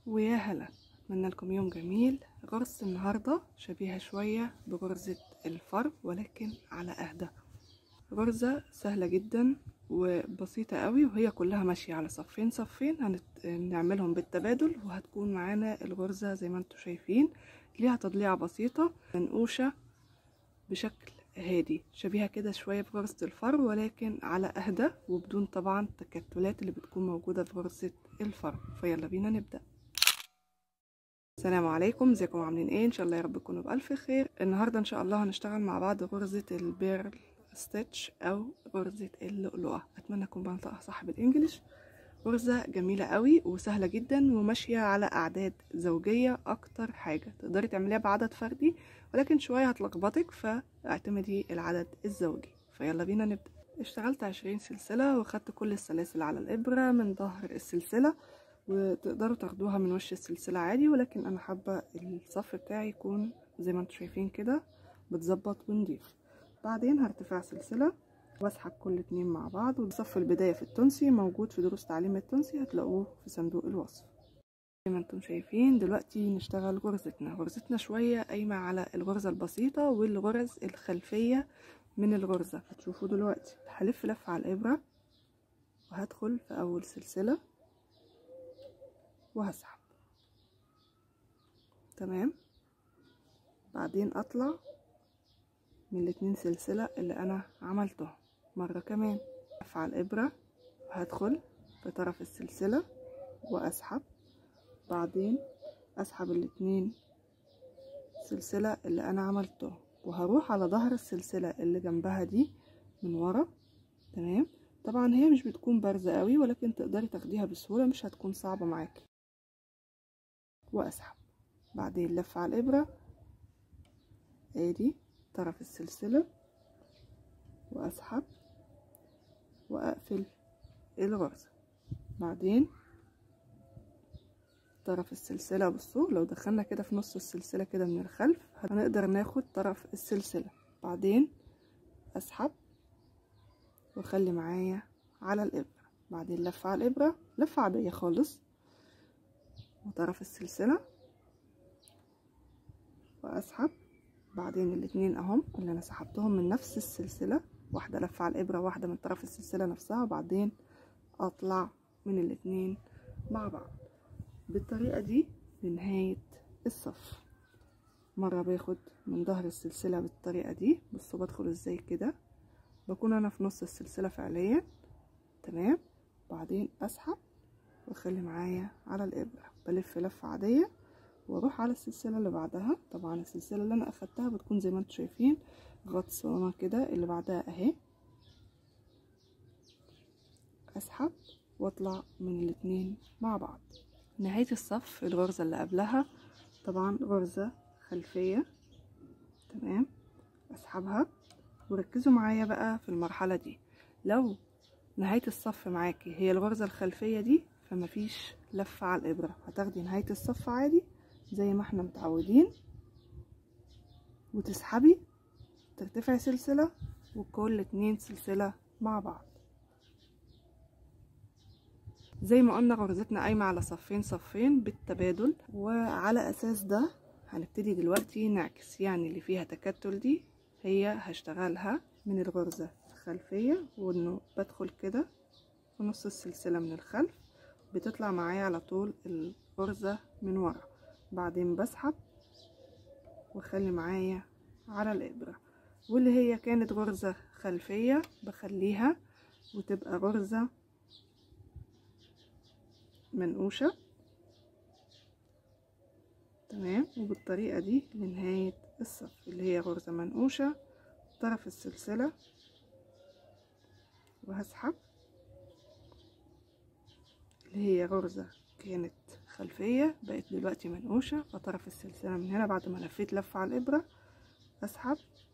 ويا هلا اتمنى لكم يوم جميل غرزة النهاردة شبيهة شوية بغرزة الفرو ولكن على اهدى غرزة سهلة جدا وبسيطة قوي وهي كلها ماشية على صفين صفين هنعملهم بالتبادل وهتكون معانا الغرزة زي ما انتم شايفين ليها تضليعة بسيطة منقوشة بشكل هادي شبيهة كده شوية بغرزة الفرو ولكن على اهدى وبدون طبعا التكتلات اللي بتكون موجودة في غرزة الفرو فيلا بينا نبدأ السلام عليكم ازيكم عاملين ايه ان شاء الله يا رب تكونوا بالف خير النهارده ان شاء الله هنشتغل مع بعض غرزه البيرل ستيتش او غرزه اللؤلؤه اتمنى اكون بنطقها صح بالانجلش غرزه جميله قوي وسهله جدا وماشيه على اعداد زوجيه اكتر حاجه تقدري تعمليها بعدد فردي ولكن شويه هتلخبطك فاعتمدي العدد الزوجي فيلا بينا نبدا اشتغلت عشرين سلسله واخدت كل السلاسل على الابره من ظهر السلسله وتقدروا تاخدوها من وش السلسلة عادي ولكن انا حابة الصف بتاعي يكون زي ما انتم شايفين كده بتظبط ونضيف بعدين هرتفع سلسلة واسحب كل اتنين مع بعض وصف البداية في التونسي موجود في دروس تعليم التونسي هتلاقوه في صندوق الوصف زي ما انتم شايفين دلوقتي نشتغل غرزتنا غرزتنا شوية قايمة على الغرزة البسيطة والغرز الخلفية من الغرزة هتشوفوا دلوقتي هلف لفة على الابرة وهدخل في اول سلسله وهسحب تمام بعدين اطلع من الاتنين سلسلة اللي انا عملتهم مرة كمان افعل الابرة وهدخل في طرف السلسلة واسحب بعدين اسحب الاتنين سلسلة اللي انا عملتهم وهروح على ظهر السلسلة اللي جنبها دي من ورا تمام طبعا هي مش بتكون بارزة قوي ولكن تقدري تاخديها بسهولة مش هتكون صعبة معاكي واسحب بعدين لف على الابرة ادي طرف السلسلة واسحب واقفل الغرزة بعدين طرف السلسلة بصوا لو دخلنا كده في نص السلسلة كده من الخلف هنقدر ناخد طرف السلسلة بعدين اسحب واخلي معايا على الابرة بعدين لف على الابرة لفة عادية خالص وطرف السلسلة واسحب بعدين الاتنين اهم اللي انا سحبتهم من نفس السلسلة واحدة لفة على الابرة واحدة من طرف السلسلة نفسها وبعدين اطلع من الاتنين مع بعض بالطريقة دي لنهاية الصف مرة باخد من ظهر السلسلة بالطريقة دي بصوا بدخل ازاي كده بكون انا في نص السلسلة فعليا تمام بعدين اسحب واخلي معايا على الابرة بلف لفة عادية واروح على السلسلة اللي بعدها طبعا السلسلة اللي انا اخدتها بتكون زي ما انتم شايفين غطسانة كده اللي بعدها اهي اسحب واطلع من الاتنين مع بعض نهاية الصف الغرزة اللي قبلها طبعا غرزة خلفية تمام اسحبها وركزوا معايا بقى في المرحلة دي لو نهاية الصف معاكي هي الغرزة الخلفية دي فمفيش لفة على الإبرة هتاخدي نهاية الصف عادي زي ما احنا متعودين وتسحبي ترتفعي سلسلة وكل اتنين سلسلة مع بعض زي ما قلنا غرزتنا قايمة على صفين صفين بالتبادل وعلى أساس ده هنبتدي دلوقتي نعكس يعني اللي فيها تكتل دي هي هشتغلها من الغرزة الخلفية وانه بدخل كده في نص السلسلة من الخلف بتطلع معايا على طول الغرزة من ورا بعدين بسحب واخلي معايا على الابرة واللي هي كانت غرزة خلفية بخليها وتبقى غرزة منقوشة تمام وبالطريقة دي لنهاية الصف اللي هي غرزة منقوشة طرف السلسلة وهسحب اللي هي غرزة كانت خلفية بقت دلوقتي منقوشة وطرف السلسلة من هنا بعد ما لفيت لفة على الإبرة أسحب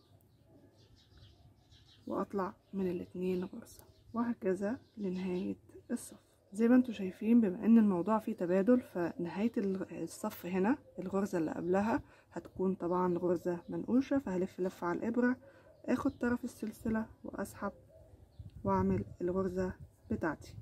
وأطلع من الاتنين غرزة وهكذا لنهاية الصف زي ما انتم شايفين بما ان الموضوع فيه تبادل فنهاية الصف هنا الغرزة اللي قبلها هتكون طبعا غرزة منقوشة فهلف لفة على الإبرة اخد طرف السلسلة واسحب واعمل الغرزة بتاعتي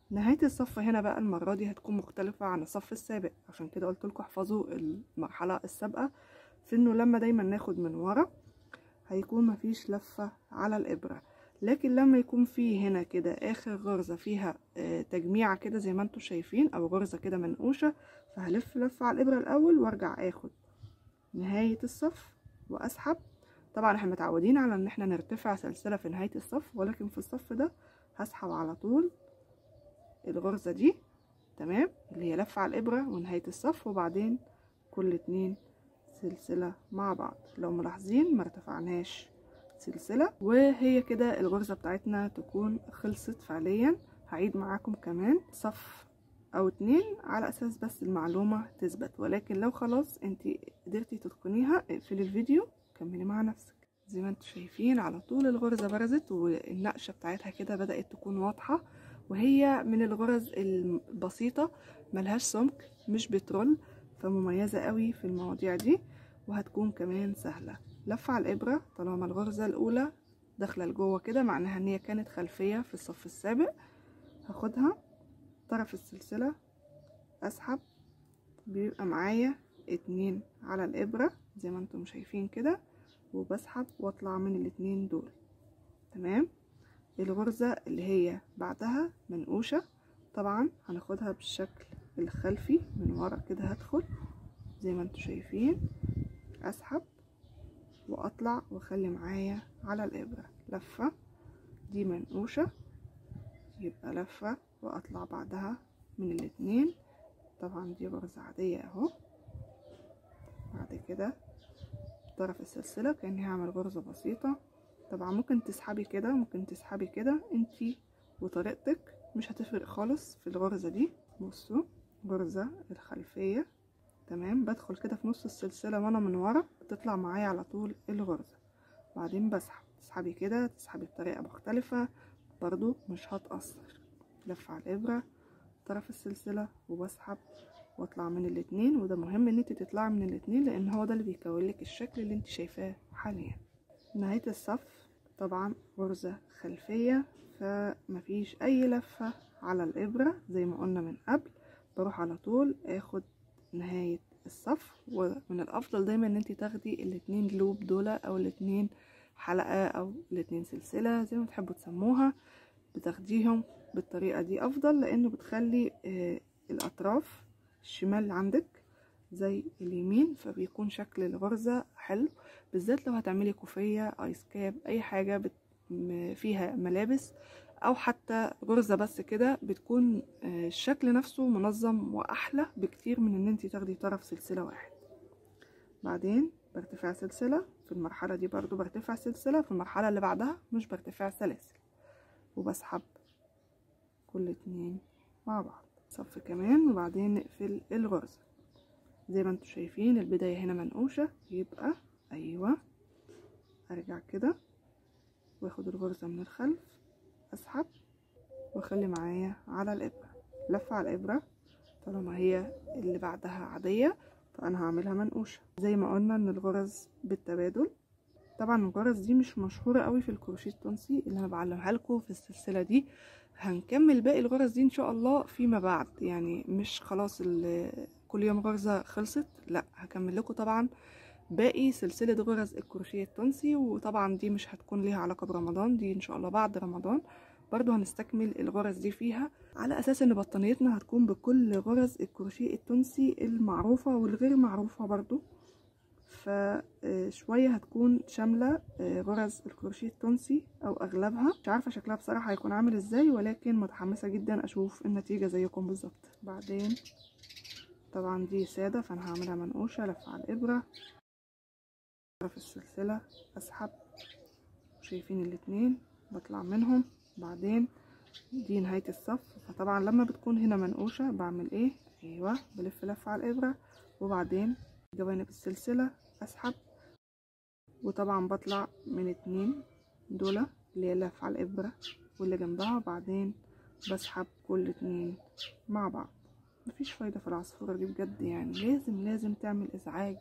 نهاية الصف هنا بقى المرة دي هتكون مختلفة عن الصف السابق عشان كده قلت لكم احفظوا المرحلة السابقة في انه لما دايما ناخد من ورا هيكون مفيش لفة على الإبرة لكن لما يكون في هنا كده آخر غرزة فيها آه، تجميعة كده زي ما انتم شايفين أو غرزة كده منقوشة فهلف لفة على الإبرة الأول وارجع اخد نهاية الصف وأسحب طبعا احنا متعودين على ان احنا نرتفع سلسلة في نهاية الصف ولكن في الصف ده هسحب على طول الغرزة دي تمام اللي هي لفة على الإبرة ونهاية الصف وبعدين كل اتنين سلسلة مع بعض لو ملاحظين ما ارتفعناش سلسلة وهي كده الغرزة بتاعتنا تكون خلصت فعليا هعيد معاكم كمان صف او اتنين على اساس بس المعلومة تثبت ولكن لو خلاص انت قدرتي تتقنيها اقفلي الفيديو كملي مع نفسك زي ما انتم شايفين على طول الغرزة برزت والنقشة بتاعتها كده بدأت تكون واضحة وهي من الغرز البسيطة ملهاش سمك مش بترول فمميزة قوي في المواضيع دي وهتكون كمان سهلة لفة على الإبرة طالما الغرزة الأولى داخلة لجوه كده معناها ان هي كانت خلفية في الصف السابق هاخدها طرف السلسلة اسحب بيبقى معايا اتنين على الإبرة زي ما انتم شايفين كده وبسحب واطلع من الاتنين دول تمام الغرزة اللي هي بعدها منقوشة طبعا هناخدها بالشكل الخلفي من ورا كده هدخل زي ما انتم شايفين اسحب واطلع واخلي معايا على الابرة لفة دي منقوشة يبقى لفة واطلع بعدها من الاتنين طبعا دي غرزة عادية اهو بعد كده طرف السلسلة كأني هعمل غرزة بسيطة طبعا ممكن تسحبي كده ممكن تسحبي كده انتي وطريقتك مش هتفرق خالص في الغرزة دي بصوا غرزة الخلفية تمام بدخل كده في نص السلسلة وانا من ورا بتطلع معايا على طول الغرزة بعدين بسحب تسحبي كده تسحبي بطريقة مختلفة برضو مش هتأثر لف على الإبرة طرف السلسلة وبسحب واطلع من الاتنين وده مهم ان انت تطلعي من الاتنين لان هو ده اللي بيكون لك الشكل اللي انت شايفاه حاليا نهاية الصف طبعا غرزة خلفية فمفيش اي لفة على الابرة زي ما قلنا من قبل بروح على طول اخد نهاية الصف ومن الافضل دايما ان انت تاخدي الاتنين لوب دول او الاتنين حلقة او الاتنين سلسلة زي ما تحبوا تسموها بتاخديهم بالطريقة دي افضل لانه بتخلي آه الاطراف الشمال عندك زي اليمين فبيكون شكل الغرزة حلو بالذات لو هتعملي كوفية ايس كاب اي حاجة بت... فيها ملابس او حتى غرزة بس كده بتكون الشكل نفسه منظم واحلى بكتير من ان انتي تاخدي طرف سلسلة واحد بعدين برتفع سلسلة في المرحلة دي برضو برتفع سلسلة في المرحلة اللي بعدها مش برتفع سلاسل وبسحب كل اتنين مع بعض صف كمان وبعدين نقفل الغرزة زي ما انتم شايفين البداية هنا منقوشة يبقى ايوه ارجع كده واخد الغرزة من الخلف اسحب واخلي معايا على الابرة لفة على الابرة طالما هي اللي بعدها عادية فانا هعملها منقوشة زي ما قلنا ان الغرز بالتبادل طبعا الغرز دي مش مشهورة قوي في الكروشيه التونسي اللي انا بعلمها لكم في السلسلة دي هنكمل باقي الغرز دي ان شاء الله فيما بعد يعني مش خلاص كل يوم غرزة خلصت لا هكمل لكم طبعا باقي سلسلة غرز الكروشيه التونسي وطبعا دي مش هتكون ليها علاقة برمضان دي ان شاء الله بعد رمضان برضو هنستكمل الغرز دي فيها على اساس ان بطانيتنا هتكون بكل غرز الكروشيه التونسي المعروفة والغير معروفة برضو فشوية هتكون شاملة غرز الكروشيه التونسي او اغلبها مش عارفة شكلها بصراحة هيكون عامل ازاي ولكن متحمسة جدا اشوف النتيجة زيكم بالظبط بعدين طبعا دي سادة فانا هعملها منقوشة لف على الابرة طرف السلسلة اسحب شايفين الاتنين بطلع منهم بعدين دي نهاية الصف فطبعا لما بتكون هنا منقوشة بعمل ايه ايوه بلف لفة على الابرة وبعدين جوانب السلسلة اسحب وطبعا بطلع من اتنين دول اللي هي لفة على الابرة واللي جنبها وبعدين بسحب كل اتنين مع بعض مفيش فايدة في العصفورة دي بجد يعني لازم لازم تعمل ازعاج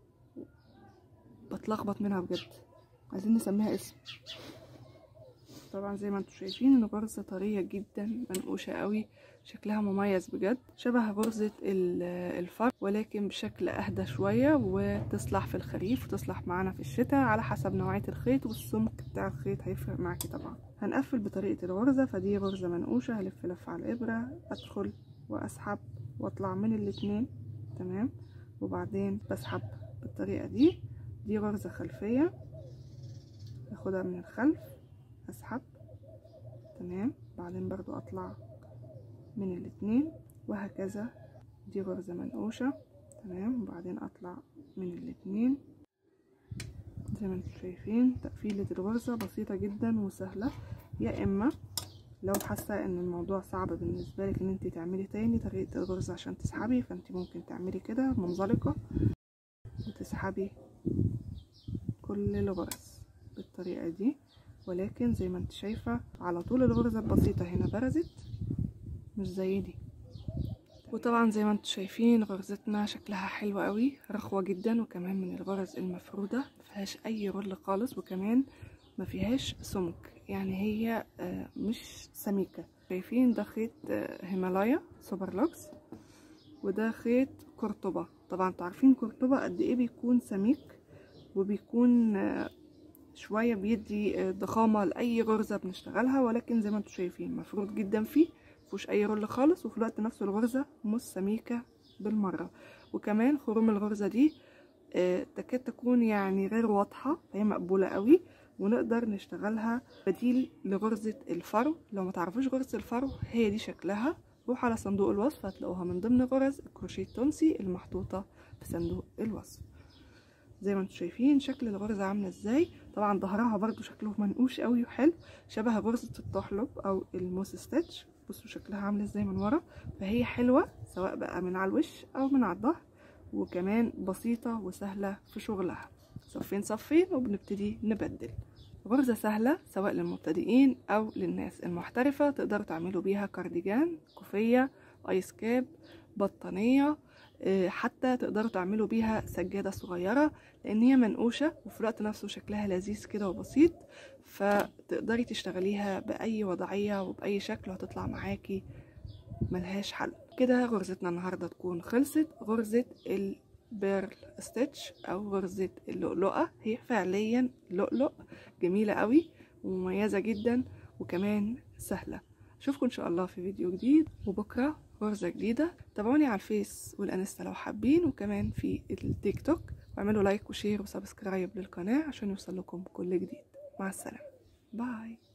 بتلخبط منها بجد عايزين نسميها اسم طبعا زي ما انتم شايفين ان غرزة طرية جدا منقوشة قوي شكلها مميز بجد شبه غرزة الفر ولكن بشكل اهدى شوية وتصلح في الخريف وتصلح معانا في الشتاء على حسب نوعية الخيط والسمك بتاع الخيط هيفرق معاكي طبعا هنقفل بطريقة الغرزة فدي غرزة منقوشة هلف لف على الابرة ادخل واسحب واطلع من الاتنين تمام وبعدين بسحب بالطريقة دي دي غرزة خلفية اخدها من الخلف اسحب تمام بعدين برضو اطلع من الاتنين وهكذا دي غرزة منقوشة تمام وبعدين اطلع من الاتنين زي ما انتم شايفين تقفيلة الغرزة بسيطة جدا وسهلة يا اما لو حاسة ان الموضوع صعب بالنسبة لك ان انت تعملي تاني طريقة الغرزة عشان تسحبي فانت ممكن تعملي كده منزلقة وتسحبي كل الغرز بالطريقة دي ولكن زي ما انت شايفة على طول الغرزة البسيطة هنا برزت مش زي دي وطبعا زي ما انتم شايفين غرزتنا شكلها حلو قوي رخوة جدا وكمان من الغرز المفرودة مفيهاش اي رول خالص وكمان مفيهاش سمك يعني هي مش سميكة شايفين ده خيط هيمالايا سوبر لوكس وده خيط قرطبة طبعا انتوا عارفين قرطبة قد ايه بيكون سميك وبيكون شوية بيدي ضخامة لأي غرزة بنشتغلها ولكن زي ما انتوا شايفين مفروض جدا فيه مفيهوش أي رول خالص وفي الوقت نفسه الغرزة مش سميكة بالمرة وكمان خروم الغرزة دي تكاد تكون يعني غير واضحة فهي مقبولة قوي ونقدر نشتغلها بديل لغرزة الفرو لو ما تعرفوش غرزة الفرو هي دي شكلها روح على صندوق الوصف هتلاقوها من ضمن غرز الكروشيه التونسي المحطوطة في صندوق الوصف زي ما انتم شايفين شكل الغرزة عاملة ازاي طبعا ظهرها برضو شكله منقوش قوي وحلو شبه غرزة الطحلب او الموس ستيتش بصوا شكلها عاملة ازاي من ورا فهي حلوة سواء بقى من على الوش او من على الظهر وكمان بسيطة وسهلة في شغلها صفين صفين وبنبتدي نبدل غرزة سهلة سواء للمبتدئين أو للناس المحترفة تقدروا تعملوا بيها كارديجان كوفية آيس كاب بطانية حتى تقدروا تعملوا بيها سجادة صغيرة لأن هي منقوشة وفي الوقت نفسه شكلها لذيذ كده وبسيط فتقدري تشتغليها بأي وضعية وبأي شكل وهتطلع معاكي ملهاش حل كده غرزتنا النهاردة تكون خلصت غرزة ال بيرل ستيتش او غرزة اللؤلؤة هي فعليا لؤلؤ جميلة قوي ومميزة جدا وكمان سهلة اشوفكم ان شاء الله في فيديو جديد وبكرة غرزة جديدة تابعوني على الفيس والانستا لو حابين وكمان في التيك توك واعملوا لايك وشير وسبسكرايب للقناة عشان يوصل لكم كل جديد مع السلامة باي